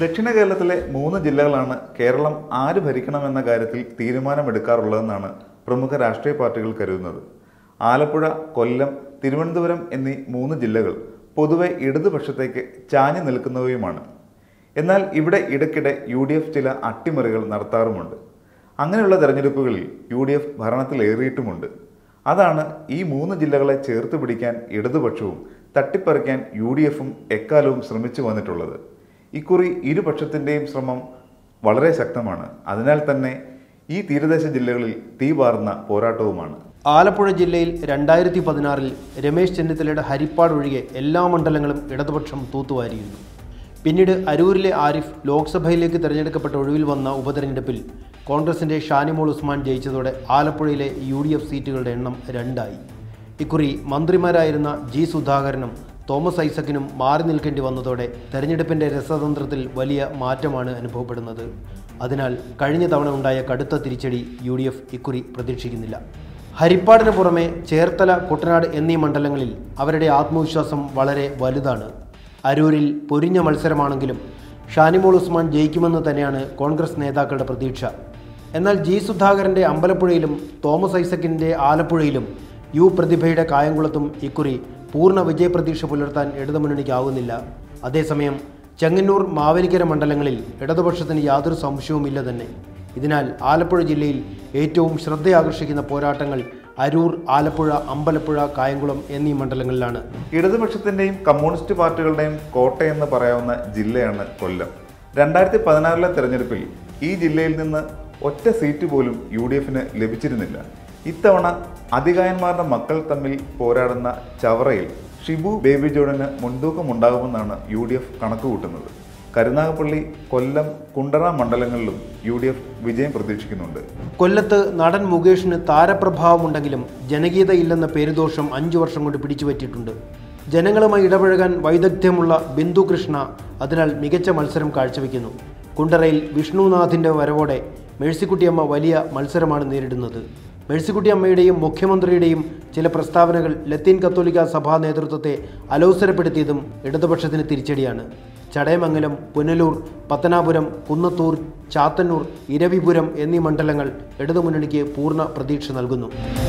ദക്ഷിണ കേരളത്തിലെ മൂന്ന് ജില്ലകളാണ് കേരളം ആര് ഭരിക്കണമെന്ന കാര്യത്തിൽ തീരുമാനമെടുക്കാറുള്ളതെന്നാണ് പ്രമുഖ രാഷ്ട്രീയ പാർട്ടികൾ കരുതുന്നത് ആലപ്പുഴ കൊല്ലം തിരുവനന്തപുരം എന്നീ മൂന്ന് ജില്ലകൾ പൊതുവെ ഇടതുപക്ഷത്തേക്ക് ചാഞ്ഞു നിൽക്കുന്നവയുമാണ് എന്നാൽ ഇവിടെ ഇടയ്ക്കിടെ യു ഡി എഫ് ചില അട്ടിമറികൾ നടത്താറുമുണ്ട് അങ്ങനെയുള്ള തെരഞ്ഞെടുപ്പുകളിൽ യു ഡി എഫ് ഭരണത്തിലേറിയിട്ടുമുണ്ട് അതാണ് ഈ മൂന്ന് ജില്ലകളെ ചേർത്ത് പിടിക്കാൻ ഇടതുപക്ഷവും തട്ടിപ്പറിക്കാൻ യു ഡി എഫും എക്കാലവും ശ്രമിച്ചു വന്നിട്ടുള്ളത് ഇക്കുറി ഇരുപക്ഷത്തിൻ്റെയും ശ്രമം വളരെ ശക്തമാണ് അതിനാൽ തന്നെ ഈ തീരദേശ ജില്ലകളിൽ തീപാറുന്ന പോരാട്ടവുമാണ് ആലപ്പുഴ ജില്ലയിൽ രണ്ടായിരത്തി പതിനാറിൽ രമേശ് ചെന്നിത്തലയുടെ ഹരിപ്പാട് ഒഴികെ എല്ലാ മണ്ഡലങ്ങളും ഇടതുപക്ഷം തൂത്തുവാരിയിരുന്നു പിന്നീട് അരൂരിലെ ആരിഫ് ലോക്സഭയിലേക്ക് തിരഞ്ഞെടുക്കപ്പെട്ട ഒഴിവിൽ വന്ന ഉപതെരഞ്ഞെടുപ്പിൽ കോൺഗ്രസിന്റെ ഷാനിമോൾ ഉസ്മാൻ ജയിച്ചതോടെ ആലപ്പുഴയിലെ യു ഡി എഫ് സീറ്റുകളുടെ എണ്ണം രണ്ടായി ഇക്കുറി മന്ത്രിമാരായിരുന്ന ജി സുധാകരനും തോമസ് ഐസക്കിനും മാറി നിൽക്കേണ്ടി വന്നതോടെ തെരഞ്ഞെടുപ്പിന്റെ രസതന്ത്രത്തിൽ വലിയ മാറ്റമാണ് അനുഭവപ്പെടുന്നത് അതിനാൽ കഴിഞ്ഞ തവണ ഉണ്ടായ കടുത്ത തിരിച്ചടി യു ഡി എഫ് ഇക്കുറി പ്രതീക്ഷിക്കുന്നില്ല ഹരിപ്പാടിന് പുറമെ ചേർത്തല കുട്ടനാട് എന്നീ മണ്ഡലങ്ങളിൽ അവരുടെ ആത്മവിശ്വാസം വളരെ വലുതാണ് അരൂരിൽ പൊരിഞ്ഞ മത്സരമാണെങ്കിലും ഷാനിമോൾ ഉസ്മാൻ ജയിക്കുമെന്ന് തന്നെയാണ് കോൺഗ്രസ് നേതാക്കളുടെ പ്രതീക്ഷ എന്നാൽ ജി സുധാകരന്റെ അമ്പലപ്പുഴയിലും തോമസ് ഐസക്കിന്റെ ആലപ്പുഴയിലും യു പ്രതിഭയുടെ കായംകുളത്തും ഇക്കുറി പൂർണ്ണ വിജയപ്രതീക്ഷ പുലർത്താൻ ഇടതുമുന്നണിക്കാവുന്നില്ല അതേസമയം ചെങ്ങന്നൂർ മാവേലിക്കര മണ്ഡലങ്ങളിൽ ഇടതുപക്ഷത്തിന് യാതൊരു സംശയവുമില്ല തന്നെ ഇതിനാൽ ആലപ്പുഴ ജില്ലയിൽ ഏറ്റവും ശ്രദ്ധയാകർഷിക്കുന്ന പോരാട്ടങ്ങൾ അരൂർ ആലപ്പുഴ അമ്പലപ്പുഴ കായംകുളം എന്നീ മണ്ഡലങ്ങളിലാണ് ഇടതുപക്ഷത്തിന്റെയും കമ്മ്യൂണിസ്റ്റ് പാർട്ടികളുടെയും കോട്ടയെന്ന് പറയാവുന്ന ജില്ലയാണ് കൊല്ലം രണ്ടായിരത്തി പതിനാറിലെ തെരഞ്ഞെടുപ്പിൽ ഈ ജില്ലയിൽ നിന്ന് ഒറ്റ സീറ്റ് പോലും യു ഡി എഫിന് ലഭിച്ചിരുന്നില്ല ഇത്തവണ അധികായന്മാരുടെ മക്കൾ തമ്മിൽ പോരാടുന്ന ചവറയിൽ ഷിബു ബേബി ജോണിന് മുൻതൂക്കമുണ്ടാകുമെന്നാണ് യു ഡി എഫ് കണക്കുകൂട്ടുന്നത് കരുനാഗപ്പള്ളി കൊല്ലം കുണ്ടറ മണ്ഡലങ്ങളിലും യു ഡി എഫ് വിജയം പ്രതീക്ഷിക്കുന്നുണ്ട് കൊല്ലത്ത് നടൻ മുകേഷിന് താരപ്രഭാവമുണ്ടെങ്കിലും ജനകീയതയില്ലെന്ന പേരുദോഷം അഞ്ചു വർഷം കൊണ്ട് പിടിച്ചുപറ്റിയിട്ടുണ്ട് ജനങ്ങളുമായി ഇടപഴകാൻ വൈദഗ്ധ്യമുള്ള ബിന്ദു കൃഷ്ണ അതിനാൽ മികച്ച മത്സരം കാഴ്ചവെക്കുന്നു കുണ്ടറയിൽ വിഷ്ണുനാഥിന്റെ വരവോടെ മേഴ്സിക്കുട്ടിയമ്മ വലിയ മത്സരമാണ് നേരിടുന്നത് മേഴ്സിക്കുട്ടിയമ്മയുടെയും മുഖ്യമന്ത്രിയുടെയും ചില പ്രസ്താവനകൾ ലത്തീൻ കത്തോലിക്ക സഭാ നേതൃത്വത്തെ അലോസരപ്പെടുത്തിയതും ഇടതുപക്ഷത്തിന് തിരിച്ചടിയാണ് ചടയമംഗലം പുനലൂർ പത്തനാപുരം കുന്നത്തൂർ ചാത്തന്നൂർ ഇരവിപുരം എന്നീ മണ്ഡലങ്ങൾ ഇടതുമുന്നണിക്ക് പൂർണ്ണ പ്രതീക്ഷ നൽകുന്നു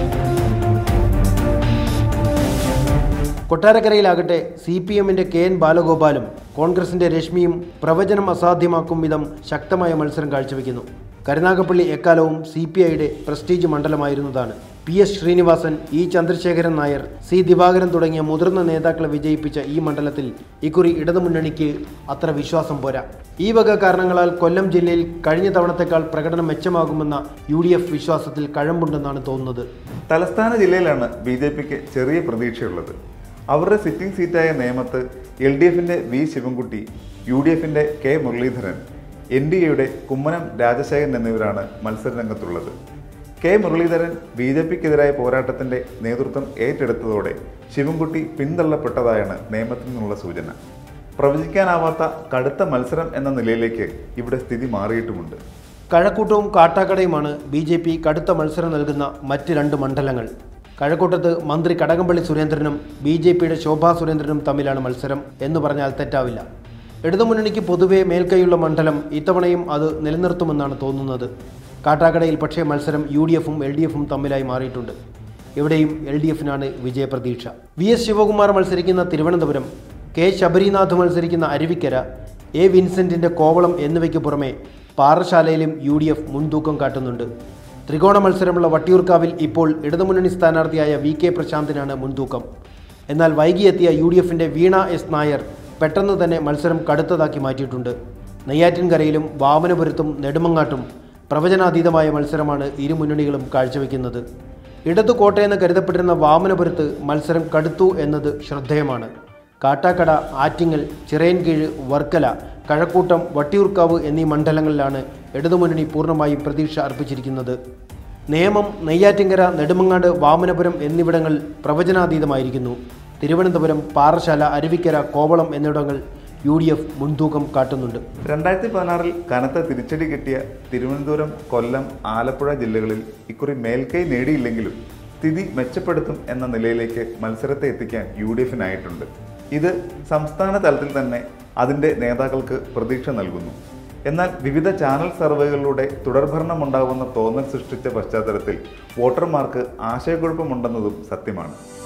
കൊട്ടാരക്കരയിലാകട്ടെ സി പി എമ്മിന്റെ കെ എൻ ബാലഗോപാലും കോൺഗ്രസിന്റെ രശ്മിയും പ്രവചനം അസാധ്യമാക്കും വിധം ശക്തമായ മത്സരം കാഴ്ചവെക്കുന്നു കരുനാഗപ്പള്ളി എക്കാലവും സി പി ഐയുടെ പ്രസ്റ്റീജ് മണ്ഡലമായിരുന്നതാണ് P S Sreenivasan E Chandrasekharan Nair C Divakaran തുടങ്ങിയ മുതിർന്ന നേതാക്കളെ വിജയിപ്പിച്ച ഈ മണ്ഡലത്തിൽ ഇക്കുറി ഇടതുമുന്നണിക്ക് അത്ര വിശ്വാസം പോരാ ഈ വക കാരണങ്ങളാൽ കൊല്ലം ജില്ലയിൽ കഴിഞ്ഞ തവണത്തേക്കാൾ പ്രകടനം മെച്ചമാകുമെന്ന യു ഡി എഫ് വിശ്വാസത്തിൽ കഴമ്പുണ്ടെന്നാണ് തോന്നുന്നത് തലസ്ഥാന ജില്ലയിലാണ് ബി ജെ പിക്ക് ചെറിയ പ്രതീക്ഷയുള്ളത് അവരുടെ സിറ്റിംഗ് സീറ്റായ നേമത്ത് എൽ ഡി എഫിന്റെ വി ശിവൻകുട്ടി യു ഡി എഫിന്റെ കെ മുരളീധരൻ എൻ ഡി എയുടെ കുമ്മനം രാജശേഖരൻ എന്നിവരാണ് മത്സരരംഗത്തുള്ളത് കെ മുരളീധരൻ ബി ജെ പിക്കെതിരായ പോരാട്ടത്തിന്റെ നേതൃത്വം ഏറ്റെടുത്തതോടെ ശിവൻകുട്ടി പിന്തള്ളപ്പെട്ടതായാണ് നേമത്തിൽ നിന്നുള്ള സൂചന പ്രവചിക്കാനാവാത്ത കടുത്ത മത്സരം എന്ന നിലയിലേക്ക് ഇവിടെ സ്ഥിതി മാറിയിട്ടുമുണ്ട് കഴക്കൂട്ടവും കാട്ടാക്കടയുമാണ് ബി ജെ പി കടുത്ത മത്സരം നൽകുന്ന മറ്റ് രണ്ട് മണ്ഡലങ്ങൾ കഴക്കൂട്ടത്ത് മന്ത്രി കടകംപള്ളി സുരേന്ദ്രനും ബി ജെ പിയുടെ ശോഭാ സുരേന്ദ്രനും തമ്മിലാണ് മത്സരം എന്ന് പറഞ്ഞാൽ തെറ്റാവില്ല ഇടതുമുന്നണിക്ക് പൊതുവെ മേൽക്കൈയുള്ള മണ്ഡലം ഇത്തവണയും അത് നിലനിർത്തുമെന്നാണ് തോന്നുന്നത് കാട്ടാക്കടയിൽ പക്ഷേ മത്സരം യു ഡി എഫും എൽ ഡി എഫും തമ്മിലായി മാറിയിട്ടുണ്ട് ഇവിടെയും എൽ ഡി എഫിനാണ് വിജയപ്രതീക്ഷ വി എസ് ശിവകുമാർ മത്സരിക്കുന്ന തിരുവനന്തപുരം കെ ശബരിനാഥ് മത്സരിക്കുന്ന അരുവിക്കര എ വിൻസെന്റിന്റെ കോവളം എന്നിവയ്ക്ക് പുറമെ പാറശാലയിലും യു ഡി എഫ് മുൻതൂക്കം കാട്ടുന്നുണ്ട് ത്രികോണ മത്സരമുള്ള വട്ടിയൂർക്കാവിൽ ഇപ്പോൾ ഇടതുമുന്നണി സ്ഥാനാർത്ഥിയായ വി കെ പ്രശാന്തിനാണ് മുൻതൂക്കം എന്നാൽ വൈകിയെത്തിയ യു ഡി എഫിന്റെ വീണ എസ് നായർ പെട്ടെന്ന് തന്നെ മത്സരം കടുത്തതാക്കി മാറ്റിയിട്ടുണ്ട് നെയ്യാറ്റിൻകരയിലും വാമനപുരത്തും നെടുമങ്ങാട്ടും പ്രവചനാതീതമായ മത്സരമാണ് ഇരു മുന്നണികളും കാഴ്ചവെക്കുന്നത് ഇടതു കോട്ടയെന്ന് കരുതപ്പെട്ടിരുന്ന വാമനപുരത്ത് മത്സരം കടുത്തു എന്നത് ശ്രദ്ധേയമാണ് കാട്ടാക്കട ആറ്റിങ്ങൽ ചിറയൻകീഴ് വർക്കല കഴക്കൂട്ടം വട്ടിയൂർക്കാവ് എന്നീ മണ്ഡലങ്ങളിലാണ് ഇടതുമുന്നണി പൂർണ്ണമായും പ്രതീക്ഷ അർപ്പിച്ചിരിക്കുന്നത് നേമം നെയ്യാറ്റിങ്കര നെടുമങ്ങാട് വാമനപുരം എന്നിവിടങ്ങൾ പ്രവചനാതീതമായിരിക്കുന്നു തിരുവനന്തപുരം പാറശാല അരുവിക്കര കോവളം എന്നിവിടങ്ങൾ യു ഡി എഫ് മുൻതൂക്കം കാട്ടുന്നുണ്ട് രണ്ടായിരത്തി പതിനാറിൽ കനത്ത തിരിച്ചടി കിട്ടിയ തിരുവനന്തപുരം കൊല്ലം ആലപ്പുഴ ജില്ലകളിൽ ഇക്കുറി മേൽക്കൈ നേടിയില്ലെങ്കിലും സ്ഥിതി മെച്ചപ്പെടുത്തും എന്ന നിലയിലേക്ക് മത്സരത്തെ എത്തിക്കാൻ യു ഡി എഫിനായിട്ടുണ്ട് ഇത് സംസ്ഥാന തലത്തിൽ തന്നെ അതിൻ്റെ നേതാക്കൾക്ക് പ്രതീക്ഷ നൽകുന്നു എന്നാൽ വിവിധ ചാനൽ സർവേകളിലൂടെ തുടർഭരണമുണ്ടാകുന്ന തോന്നൽ സൃഷ്ടിച്ച പശ്ചാത്തലത്തിൽ വോട്ടർമാർക്ക് ആശയക്കുഴപ്പമുണ്ടെന്നതും സത്യമാണ്